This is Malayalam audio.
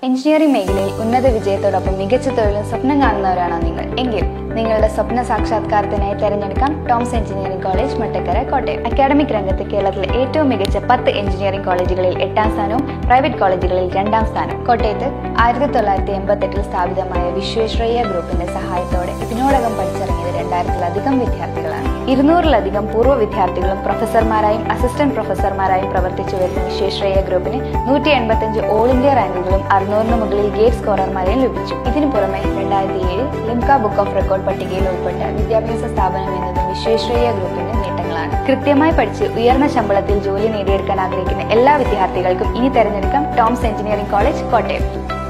എഞ്ചിനീയറിംഗ് മേഖലയിൽ ഉന്നത വിജയത്തോടൊപ്പം മികച്ച തൊഴിലും സ്വപ്നം കാണുന്നവരാണോ നിങ്ങൾ എങ്കിൽ നിങ്ങളുടെ സ്വപ്ന സാക്ഷാത്കാരത്തിനായി തിരഞ്ഞെടുക്കാം Toms engineering college Mattakkara Kottayam academic രംഗത്ത് കേരളത്തിലെ ഏറ്റവും മികച്ച പത്ത് എഞ്ചിനീയറിംഗ് കോളേജുകളിൽ എട്ടാം സ്ഥാനവും പ്രൈവറ്റ് കോളേജുകളിൽ രണ്ടാം സ്ഥാനം കോട്ടയത്ത് ആയിരത്തി തൊള്ളായിരത്തി എൺപത്തെട്ടിൽ സ്ഥാപിതമായ വിശ്വേശ്വരയ്യ ഗ്രൂപ്പിന്റെ സഹായത്തോടെ ഇതിനോടകം പഠിച്ചിറങ്ങിയത് രണ്ടായിരത്തിലധികം വിദ്യാർത്ഥികളാണ് ഇരുന്നൂറിലധികം പൂർവ്വ വിദ്യാർത്ഥികളും പ്രൊഫസർമാരായും അസിസ്റ്റന്റ് പ്രൊഫസർമാരായും പ്രവർത്തിച്ചു വരുന്ന വിശ്വേശ്വരയ്യ ഗ്രൂപ്പിന് നൂറ്റി എൺപത്തിയഞ്ച് ഓൾ ഇന്ത്യ റാങ്കുകളും അറുന്നൂറിന് മുകളിൽ ഗേറ്റ് സ്കോറർമാരെയും ലഭിച്ചു ഇതിനു പുറമെ രണ്ടായിരത്തി ഏഴിൽ ലിംക ബുക്ക് ഓഫ് റെക്കോർഡ് പട്ടികയിൽ ഉൾപ്പെട്ട വിദ്യാഭ്യാസ സ്ഥാപനം എന്നതും വിശ്വേശ്വരയ്യ ഗ്രൂപ്പിന്റെ നേട്ടങ്ങളാണ് കൃത്യമായി പഠിച്ച് ഉയർന്ന ശമ്പളത്തിൽ ജോലി നേടിയെടുക്കാൻ ആഗ്രഹിക്കുന്ന എല്ലാ വിദ്യാർത്ഥികൾക്കും ഇനി തെരഞ്ഞെടുക്കാം ടോംസ് എഞ്ചിനീയറിംഗ് കോളേജ് കോട്ടയം